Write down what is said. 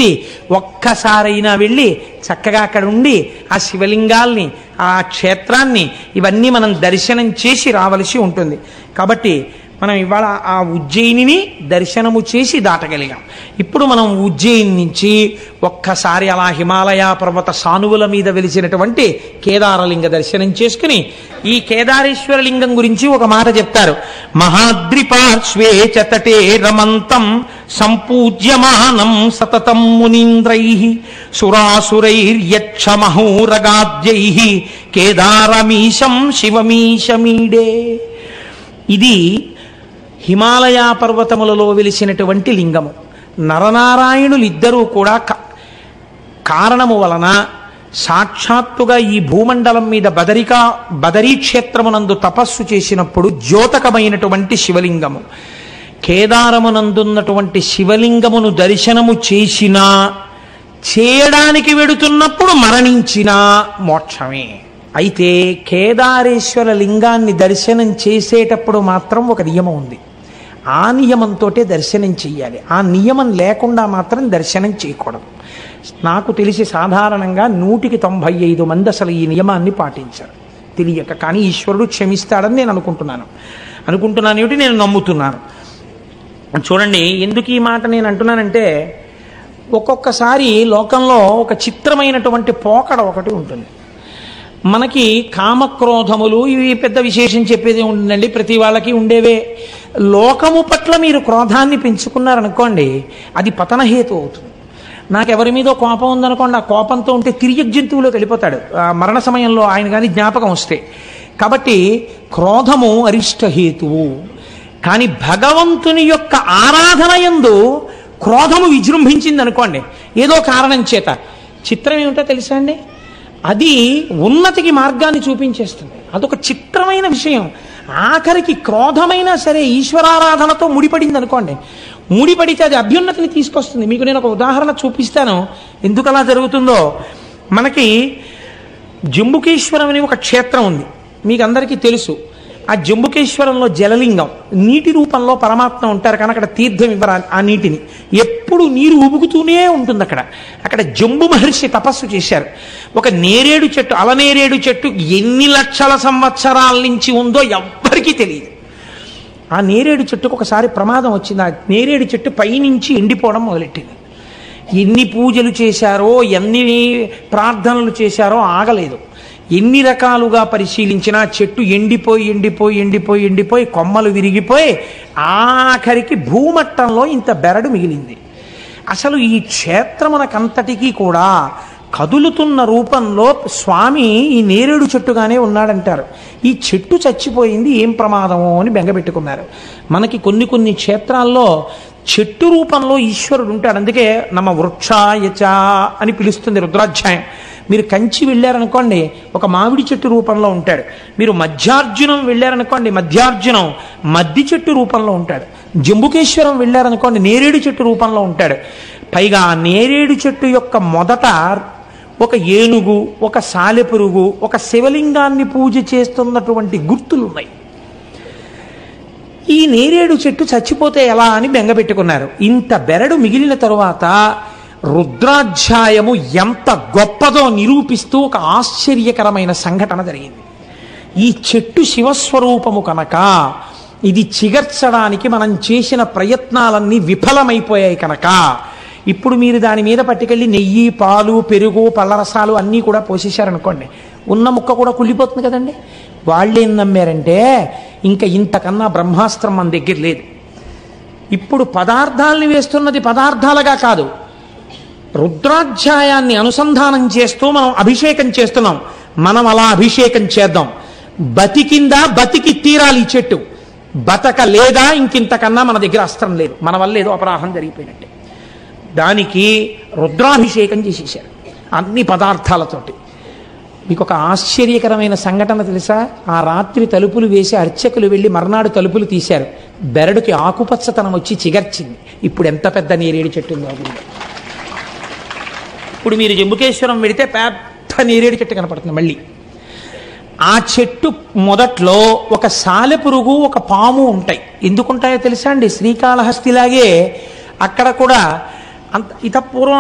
పూర్తి ఒక్కసారైనా వెళ్ళి చక్కగా అక్కడ ఉండి ఆ శివలింగాల్ని ఆ క్షేత్రాన్ని ఇవన్నీ మనం దర్శనం చేసి రావలసి ఉంటుంది కాబట్టి మనం ఇవాళ ఆ ఉజ్జయినిని దర్శనము చేసి దాటగలిగాం ఇప్పుడు మనం ఉజ్జయిని నుంచి ఒక్కసారి అలా హిమాలయ పర్వత సానువుల మీద వెలిసినటువంటి కేదారలింగ దర్శనం చేసుకుని ఈ కేదారేశ్వర లింగం గురించి ఒక మాట చెప్తారు మహాద్రి పార్శ్వే చతటే రమంతం సంపూజ్యమానం సతతం మునీంద్రై సురాసురైర్యక్ష మహోరగాద్యై కేదారమీశం శివమీశమీడే ఇది హిమాలయ పర్వతములలో వెలిసినటువంటి లింగము నరనారాయణులు ఇద్దరూ కూడా క- కారణము వలన సాక్షాత్తుగా ఈ భూమండలం మీద బదరికా బదరీ క్షేత్రమునందు తపస్సు చేసినప్పుడు ద్యోతకమైనటువంటి శివలింగము కేదారమునందున్నటువంటి శివలింగమును దర్శనము చేసినా చేయడానికి వెడుతున్నప్పుడు మరణించినా మోక్షమే అయితే కేదారేశ్వర లింగాన్ని దర్శనం చేసేటప్పుడు మాత్రం ఒక నియమం ఉంది ఆ నియమంతో దర్శనం చెయ్యాలి ఆ నియమం లేకుండా మాత్రం దర్శనం చేయకూడదు నాకు తెలిసి సాధారణంగా నూటికి తొంభై ఐదు మంది అసలు ఈ నియమాన్ని పాటించారు తెలియక కానీ ఈశ్వరుడు క్షమిస్తాడని నేను అనుకుంటున్నాను అనుకుంటున్నాను ఏమిటి నేను నమ్ముతున్నాను చూడండి ఎందుకు ఈ మాట నేను అంటున్నానంటే ఒక్కొక్కసారి లోకంలో ఒక చిత్రమైనటువంటి పోకడ ఒకటి ఉంటుంది మనకి కామక్రోధములు ఇవి పెద్ద విశేషం చెప్పేది ఉండండి ప్రతి వాళ్ళకి ఉండేవే లోకము పట్ల మీరు క్రోధాన్ని పెంచుకున్నారనుకోండి అది పతనహేతు అవుతుంది నాకు ఎవరి మీదో కోపం ఉందనుకోండి ఆ కోపంతో ఉంటే తిరిగి జంతువులోకి వెళ్ళిపోతాడు ఆ మరణ సమయంలో ఆయన కానీ జ్ఞాపకం వస్తే కాబట్టి క్రోధము అరిష్టహేతువు కానీ భగవంతుని యొక్క ఆరాధన యందు క్రోధము విజృంభించింది అనుకోండి ఏదో కారణం చేత చిత్రం ఏమిటో తెలుసా అండి అది ఉన్నతికి మార్గాన్ని చూపించేస్తుంది అదొక చిత్రమైన విషయం ఆఖరికి క్రోధమైనా సరే ఈశ్వరారాధనతో ముడిపడింది అనుకోండి ముడిపడితే అది అభ్యున్నతిని తీసుకొస్తుంది మీకు నేను ఒక ఉదాహరణ చూపిస్తాను ఎందుకు అలా జరుగుతుందో మనకి జంబుకేశ్వరం అని ఒక క్షేత్రం ఉంది మీకు అందరికీ తెలుసు ఆ జంబుకేశ్వరంలో జలలింగం నీటి రూపంలో పరమాత్మ ఉంటారు కానీ అక్కడ తీర్థం ఇవ్వరు ఆ- ఆ నీటిని ఎప్పుడు నీరు ఉబుకుతూనే ఉంటుంది అక్కడ అక్కడ జంబు మహర్షి తపస్సు చేశారు ఒక నేరేడు చెట్టు అలనేరేడు చెట్టు ఎన్ని లక్షల సంవత్సరాల నుంచి ఉందో ఎవ్వరికీ తెలియదు ఆ నేరేడు చెట్టుకు ఒకసారి ప్రమాదం వచ్చింది ఆ నేరేడు చెట్టు పైనుంచి ఎండిపోవడం మొదలెట్టింది ఎన్ని పూజలు చేశారో ఎన్ని ప్రార్థనలు చేశారో ఆగలేదు ఎన్ని రకాలుగా పరిశీలించినా చెట్టు ఎండిపోయి ఎండిపోయి ఎండిపోయి ఎండిపోయి కొమ్మలు విరిగిపోయి ఆఖరికి భూమట్టంలో ఇంత బెరడు మిగిలింది అసలు ఈ క్షేత్రమునకంతటికీ కూడా కదులుతున్న రూపంలో స్వామి ఈ నేరేడు చెట్టుగానే ఉన్నాడంటారు ఈ చెట్టు చచ్చిపోయింది ఏం ప్రమాదమో అని బెంగపెట్టుకున్నారు మనకి కొన్ని కొన్ని క్షేత్రాల్లో చెట్టు రూపంలో ఈశ్వరుడు ఉంటాడు అందుకే నమ్మ వృక్షాయచ అని పిలుస్తుంది రుద్రాధ్యాయం మీరు కంచి వెళ్ళారనుకోండి ఒక మామిడి చెట్టు రూపంలో ఉంటాడు మీరు మధ్యార్జునం వెళ్ళారనుకోండి మధ్యార్జునం మద్ది చెట్టు రూపంలో ఉంటాడు జంబుకేశ్వరం వెళ్ళారనుకోండి నేరేడు చెట్టు రూపంలో ఉంటాడు పైగా ఆ నేరేడు చెట్టు యొక్క మొదట ఒక ఏనుగు ఒక సాలెపురుగు ఒక శివలింగాన్ని పూజ చేస్తున్నటువంటి గుర్తులు ఉన్నాయి ఈ నేరేడు చెట్టు చచ్చిపోతే ఎలా అని బెంగపెట్టుకున్నారు ఇంత బెరడు మిగిలిన తరువాత రుద్రాధ్యాయము ఎంత గొప్పదో నిరూపిస్తూ ఒక ఆశ్చర్యకరమైన సంఘటన జరిగింది ఈ చెట్టు శివస్వరూపము కనుక ఇది చిగర్చడానికి మనం చేసిన ప్రయత్నాలన్నీ విఫలమైపోయాయి కనుక ఇప్పుడు మీరు దాని మీద పట్టుకెళ్ళి నెయ్యి పాలు పెరుగు పళ్ళరసాలు అన్నీ కూడా పోసేశారనుకోండి ఉన్న ముక్క కూడా కుళ్ళిపోతుంది కదండి వాళ్ళు ఏం నమ్మారంటే ఇంకా ఇంతకన్నా బ్రహ్మాస్త్రం మన దగ్గర లేదు ఇప్పుడు పదార్థాలని వేస్తున్నది పదార్థాలుగా కాదు రుద్రాధ్యాయాన్ని అనుసంధానం చేస్తూ మనం అభిషేకం చేస్తున్నాం మనం అలా అభిషేకం చేద్దాం బతికిందా బతికి తీరాలి ఈ చెట్టు బతక లేదా ఇంకింతకన్నా మన దగ్గర అస్త్రం లేదు మన వల్ల ఏదో అపరాధం జరిగిపోయినట్టే దానికి రుద్రాభిషేకం చేసేసారు అన్ని పదార్థాలతోటి మీకు ఒక ఆశ్చర్యకరమైన సంఘటన తెలుసా ఆ రాత్రి తలుపులు వేసి అర్చకులు వెళ్ళి మర్నాడు తలుపులు తీశారు బెరడుకి ఆకుపచ్చతనం వచ్చి చిగర్చింది ఇప్పుడు ఎంత పెద్ద నేరేడు చెట్టు ఉందో అది. ఇప్పుడు మీరు జంబుకేశ్వరం వెడితే పెద్ద నేరేడు చెట్టు కనపడుతుంది మళ్ళీ ఆ చెట్టు మొదట్లో ఒక సాలెపురుగు ఒక పాము ఉంటాయి ఎందుకుంటాయో తెలుసా అండి శ్రీకాళహస్తిలాగే అక్కడ కూడా అంత ఇత పూర్వం